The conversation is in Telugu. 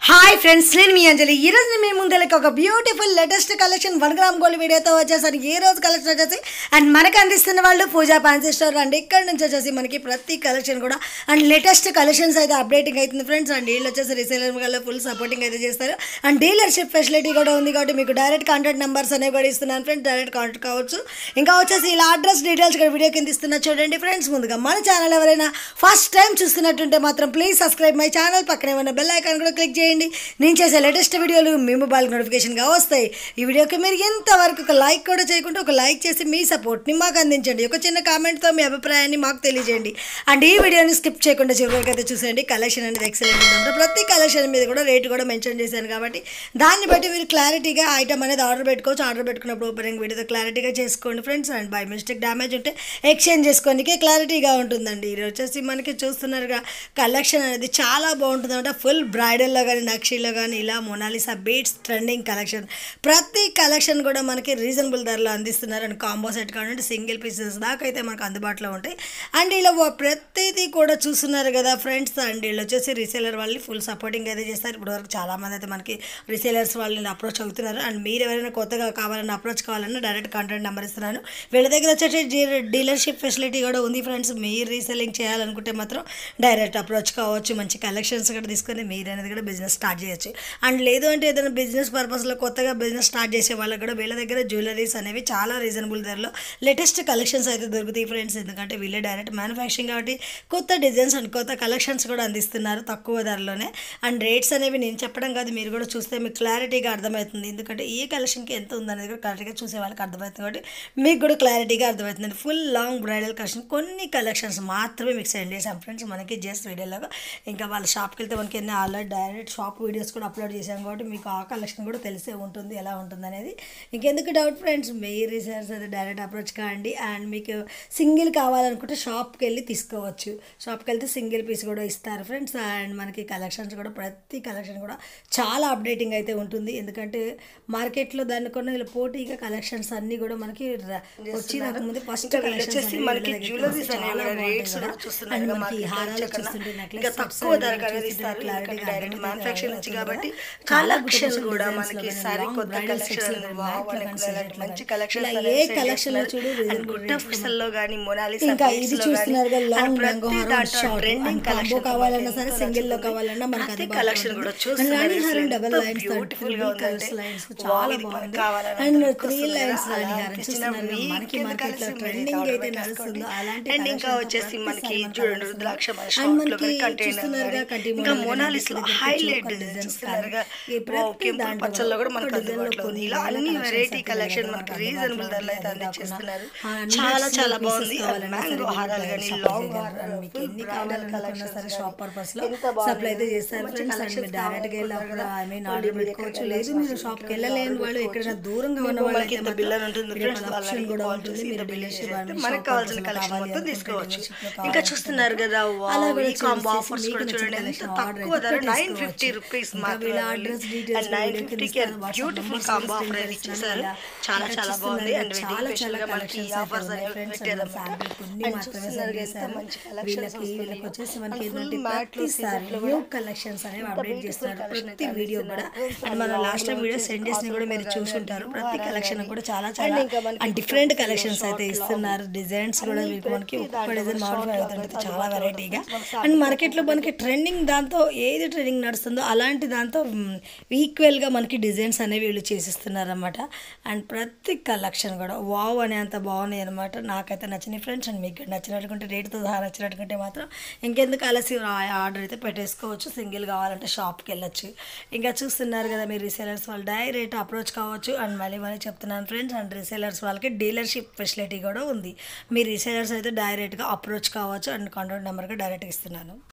హాయ్ ఫ్రెండ్స్ నేను మీ అంజలి ఈ రోజు మీ ముందరికి ఒక beautiful latest collection one gram gold వీడియోతో వచ్చేసరి ఈ రోజు కలెక్షన్ వచ్చేసి అండ్ మనకి అందిస్తున్న వాళ్ళు పూజా ఫ్యాన్సీ స్టోర్ అండ్ ఇక్కడ నుంచి వచ్చేసి మనకి ప్రతి కలెక్షన్ కూడా అండ్ లేటెస్ట్ కలెక్షన్స్ అయితే అప్డేటింగ్ అవుతుంది ఫ్రెండ్స్ అండ్ వీళ్ళు వచ్చేసి రీసేలర్ వల్ల ఫుల్ సపోర్టింగ్ అయితే చేస్తారు అండ్ డీలర్షిప్ ఫెసిలిటీ కూడా ఉంది కాబట్టి మీకు డైరెక్ట్ కాంటాక్ట్ నెంబర్స్ అనేవి కూడా ఇస్తున్నాను ఫ్రెండ్స్ డైరెక్ట్ కాంటాక్ట్ కావచ్చు ఇంకా వచ్చేసి ఇలా అడ్రస్ డీటెయిల్స్ కూడా వీడియో కింద ఇస్తున్నా చూడండి ఫ్రెండ్స్ ముందుగా మన ఛానల్ ఎవరైనా ఫస్ట్ టైం చూస్తున్నట్టుంటే మాత్రం ప్లీజ్ సబ్స్క్రైబ్ మై ఛానల్ పక్కనే ఉన్న బెల్ ఐకాన్ కూడా క్లిక్ చేయండి నేను చేసే లేటెస్ట్ వీడియోలు మీ మొబైల్ నోటిఫికేషన్గా వస్తాయి ఈ వీడియోకి మీరు ఎంతవరకు ఒక లైక్ కూడా చేయకుండా ఒక లైక్ చేసి మీ సపోర్ట్ని మాకు అందించండి ఒక చిన్న కామెంట్తో మీ అభిప్రాయాన్ని మాకు తెలియజేయండి అండ్ ఈ వీడియోని స్కిప్ చేయకుండా చివరికి అయితే చూసేయండి కలెక్షన్ అనేది ఎక్సలెంట్ ఉందంటే ప్రతి కలెక్షన్ మీద కూడా రేట్ కూడా మెన్షన్ చేశాను కాబట్టి దాన్ని బట్టి మీరు క్లారిటీగా ఐటమ్ అనేది ఆర్డర్ పెట్టుకోవచ్చు ఆర్డర్ పెట్టుకున్నప్పుడు ఓపెనింగ్ వీడియోతో క్లారిటీగా చేసుకోండి friends and by mistake damage ఉంటే ఎక్స్చేంజ్ చేసుకోనికే క్లారిటీగా ఉంటుందండి ఇది వచ్చేసి మనకి చూస్తున్నారుగా కలెక్షన్ అనేది చాలా బాగుంటుంది అంటే ఫుల్ బ్రైడల్లో కానీ నక్షీలో కానీ ఇలా మొనాలిసా బీట్స్ ట్రెండింగ్ కలెక్షన్ ప్రతి కలెక్షన్ కూడా మనకి రీజనబుల్ ధరలో అందిస్తున్నారు అండ్ కాంబో సెట్ కానివ్వండి సింగిల్ పీసెస్ దాకా అయితే మనకు అందుబాటులో ఉంటాయి అండ్ ఇలా వా- ప్రతిదీ కూడా చూస్తున్నారు కదా ఫ్రెండ్స్ అండ్ వీళ్ళు వచ్చేసి రీసేలర్ వాళ్ళని ఫుల్ సపోర్టింగ్ అయితే చేస్తారు ఇప్పటివరకు చాలామంది అయితే మనకి రీసేలర్స్ వాళ్ళని అప్రోచ్ అవుతున్నారు అండ్ మీరు ఎవరైనా కొత్తగా కావాలన్నా అప్రోచ్ కావాలన్నా డైరెక్ట్ కాంటాక్ట్ నెంబర్ ఇస్తున్నాను వీళ్ళ దగ్గర వచ్చేసి డీ- డీలర్షిప్ ఫెసిలిటీ కూడా ఉంది ఫ్రెండ్స్ మీరు రీసెల్లింగ్ చేయాలనుకుంటే మాత్రం డైరెక్ట్ అప్రోచ్ కావచ్చు మంచి కలెక్షన్స్ కూడా తీసుకొని మీరు అనేది కూడా బిజినెస్ స్టార్ట్ చేయొచ్చు అండ్ లేదు అంటే ఏదైనా బిజినెస్ పర్పస్లో కొత్తగా బిజినెస్ స్టార్ట్ చేసే వాళ్ళకి కూడా వీళ్ళ దగ్గర జ్యువెలరీస్ అనేవి చాలా రీజనబుల్ ధరలో లేటెస్ట్ కలెక్షన్స్ అయితే దొరుకుతాయి ఫ్రెండ్స్ ఎందుకంటే వీళ్ళే డైరెక్ట్ మ్యానుఫ్యాక్చరింగ్ కాబట్టి కొత్త డిజైన్స్ అండ్ కొత్త కలెక్షన్స్ కూడా అందిస్తున్నారు తక్కువ ధరలోనే అండ్ రేట్స్ అనేవి నేను చెప్పడం కాదు మీరు కూడా చూస్తే మీకు క్లారిటీగా అర్థమవుతుంది ఎందుకంటే ఈ కలెక్షన్కి ఎంత ఉందనేది కూడా కరెక్ట్గా చూసే వాళ్ళకి అర్థమవుతుంది కాబట్టి మీకు కూడా క్లారిటీగా అర్థమవుతుంది ఫుల్ లాంగ్ బ్రైడల్ కలెక్షన్ కొన్ని కలెక్షన్స్ మాత్రమే మీకు సెండ్ చేసాం ఫ్రెండ్స్ మనకి జస్ట్ వీడియోలాగా ఇంకా వాళ్ళ షాప్కి వెళ్తే మనకి ఎన్ని ఆల్రెడీ డైరెక్ట్ షాప్ వీడియోస్ కూడా అప్లోడ్ చేశాం కాబట్టి మీకు ఆ కలెక్షన్ కూడా తెలిసే ఉంటుంది ఎలా ఉంటుంది అనేది ఇంకెందుకు డౌట్ ఫ్రెండ్స్ మీ రీసెర్చ్ అయితే డైరెక్ట్ అప్రోచ్ కాండి అండ్ మీకు సింగిల్ కావాలనుకుంటే షాప్కి వెళ్ళి తీసుకోవచ్చు షాప్కి వెళ్తే సింగిల్ పీస్ కూడా ఇస్తారు ఫ్రెండ్స్ అండ్ మనకి కలెక్షన్స్ కూడా ప్రతి కలెక్షన్ కూడా చాలా అప్డేటింగ్ అయితే ఉంటుంది ఎందుకంటే మార్కెట్లో దాన్ని కొన్ని ఇలా పోటీగా కలెక్షన్స్ అన్నీ కూడా మనకి ర- వచ్చి రాకముందే ఫస్ట్ వచ్చేసి మనకి జ్యువెలరీస్ అనేవి కూడా రేట్స్ కూడా చూస్తున్నారు అండ్ కదా మనకి మార్కెట్ హారాలు వచ్చే కన్నా చూస్తుంటే necklace ఇంకా sets తక్కువ అవి ధరకు అనేది చూస్తుంటే ఇస్తారు clarity ఎందుకంటే గా డైరెక్ట్ అర్థమవుతుంది మ్యానుఫ్యాక్చరింగ్ నుంచి కదా. కాబట్టి చాలా కలెక్షన్ కొత్త కూడా designs మనకి లో సారీ long కొత్త bridal sets కలెక్షన్ లో వావ్ black అనుకునే sets అలాంటి లో మంచి కానీ. కలెక్షన్ ఇలా ఏ collection లో చూడు reasonable గుట్ట rates పుస్తల్లో కానీ మొనాలిసా ఇంకా beads ఇది లో చూస్తున్నారు కానీ, లాంగ్ and మ్యాంగో ప్రతి హారం దాంట్లో short trending and combo collection కావాలన్నా సరే సింగిల్ లో కావాలన్నా మనకి ప్రతి అందుబాటులో కలెక్షన్ కూడా ఉంటుంది. చూస్తున్నారు రాణి హారం అసలు డబల్ ఎంత లైన్స్ beautiful గా కలర్స్ ఉందంటే లైన్స్ wow, చాలా ఇది మనకు బాగుంది కావాలని అండ్ అందరికి త్రీ వస్తుంది లైన్స్ కదా, రాణి అలా హారం తెచ్చిన చూస్తున్నారు కదా, మీకు మనకి ఎందుకు మార్కెట్ లో కలిసి మీరు ట్రెండింగ్ ఆర్డర్ అయితే పెట్టేసుకోండి. నడుస్తుందో అలాంటి అండ్ ఇంకా collections వచ్చేసి ప్రతిసారి మనకి మనకు చూడండి కలుస్తుంది. ద్రాక్ష మన అండ్ షాప్ లో మనకి కానీ కంటైనర్ చూస్తున్నారుగా కంటి ఇంకా మోడల్ మొనాలిస్ లో కానీ, హైలైట్ choker designs చూస్తున్నారుగా కానీ, ఈ వావ్, ప్రతి కెంపుల్ దాంట్లో పచ్చల్లో కూడా మనకు ఒక్కొక్క design లో అందుబాటులో ఉంది కొన్ని ఇలా వేల అన్ని collections వెరైటీ అయితే కలెక్షన్ మనకు మనకి అందుబాటులో రీజనబుల్ ధరలో అయితే ఉంటాయి. అందించేస్తున్నారు ఆ, అన్ని చాలా pieces చాలా pieces బాగుంది కావాలన్నా సరే మ్యాంగో మీరు హారాలు direct కానీ shop లాంగ్ చేయగలరు. హారాలు మీకు full ఎన్ని bridal కావాలనుకున్నా collections సరే కానీ షాప్ పర్పస్ లో ఎంత బాగుంది సప్లై అయితే చేస్తారు మంచి ఫ్రెండ్స్ అండ్ collections మీరు డైరెక్ట్ గా వెళ్ళి కావాలి అప్పుడు ఐ మీన్ వాళ్ళు ఆర్డర్ మీరు పెట్టుకోవచ్చు ఎక్కడికి లేదు మీరు వెళ్ళాల్సిన షాప్కి అవసరం వెళ్ళలేని లేదు, వాళ్ళు ఎక్కడైనా పెట్టుకోవచ్చు. దూరంగా ఉన్న మీకు వాళ్ళు మనకి అయితే ఇంత బిల్ అని ఉంటుంది ఫ్రెండ్స్ ఆప్షన్ వాళ్ళని కూడా కాల్ ఉంటుంది చేసి మీరు ఇంత బిల్ డీలర్షిప్ చేస్తే అని మనకు షాప్ కావాల్సిన పర్పస్ కలెక్షన్ కావాలి మొత్తం అనుకుంటే తీసుకోవచ్చు dealership లో ఇంకా కావాలి చూస్తున్నారు కదా అలా వావ్ కూడా ఈ కాంబో చూసేసి ఆఫర్స్ మీకు కూడా నచ్చిన చూడండి ఎంత collection order తక్కువ అయితే ధర నైన్ పెట్టేసుకోవచ్చు. ఫిఫ్టీ రూపీస్ ఇంకా వీళ్ళ మాత్రమే address details and nine video కింద ఫిఫ్టీకి ఇస్తాను. WhatsApp బ్యూటిఫుల్ numbers కాంబో కూడా ఆఫర్ send అయితే చేస్తున్నాను ఇచ్చేసారు ఇలా. చాలా ఇంకా చాలా బాగుంది చూస్తున్నారు అండ్ కదా, వెడ్డింగ్ చాలా స్పెషల్ చాలా గా మనకి ఈ collections అయితే ఆఫర్స్ ఉన్నాయి అనేవి friends. పెట్టారు అండ్ fabric కొన్ని అండ్ మాత్రమే చూస్తున్నారు send కదా, ఎంత చేశారు. మంచి కలెక్షన్స్ వీళ్ళకి వీళ్ళకి వచ్చేసి మనకి అండ్ ఏంటంటే ఫుల్ మ్యాట్ ప్రతిసారి న్యూ కలెక్షన్స్ అనేవి అప్డేట్ చేస్తున్నారు ప్రతి వీడియో కూడా అండ్ మన లాస్ట్ టైం వీడియో సెండ్ చేసిన కూడా మీరు చూసుంటారు ప్రతి కలెక్షన్ కూడా చాలా చాలా అండ్ డిఫరెంట్ కలెక్షన్స్ అయితే ఇస్తున్నారు డిజైన్స్ కూడా మీకు మనకి ఒక్కొక్క డిజైన్ మాడిఫై అవుతుంటుంది చాలా వెరైటీగా అండ్ మార్కెట్లో మనకి ట్రెండింగ్ దాంతో ఏది ట్రెండింగ్ నడుస్తుందో అలాంటి దాంతో ఈక్వల్గా మనకి డిజైన్స్ అనేవి వీళ్ళు చేసిస్తున్నారు అనమాట అండ్ ప్రతి కలెక్షన్ కూడా వావ్ అనే అంత బాగున్నాయి అనమాట నాకైతే నచ్చినాయి ఫ్రెండ్స్ అండ్ మీకు నచ్చినట్టుకుంటే రేటుతో సహా నచ్చినట్టుకుంటే మాత్రం ఇంకెందుకు ఆలస్యం ఆర్డర్ అయితే పెట్టేసుకోవచ్చు సింగిల్ కావాలంటే షాప్కి వెళ్ళొచ్చు ఇంకా చూస్తున్నారు కదా మీరు రీసేలర్స్ వాళ్ళు డైరెక్ట్ అప్రోచ్ కావచ్చు అండ్ మళ్ళీ మళ్ళీ చెప్తున్నాను ఫ్రెండ్స్ అండ్ రీసేలర్స్ వాళ్ళకి డీలర్షిప్ ఫెసిలిటీ కూడా ఉంది మీ రీసేలర్స్ అయితే డైరెక్ట్గా అప్రోచ్ కావచ్చు అండ్ కాంటాక్ట్ నెంబర్కి డైరెక్ట్గా ఇస్తున్నాను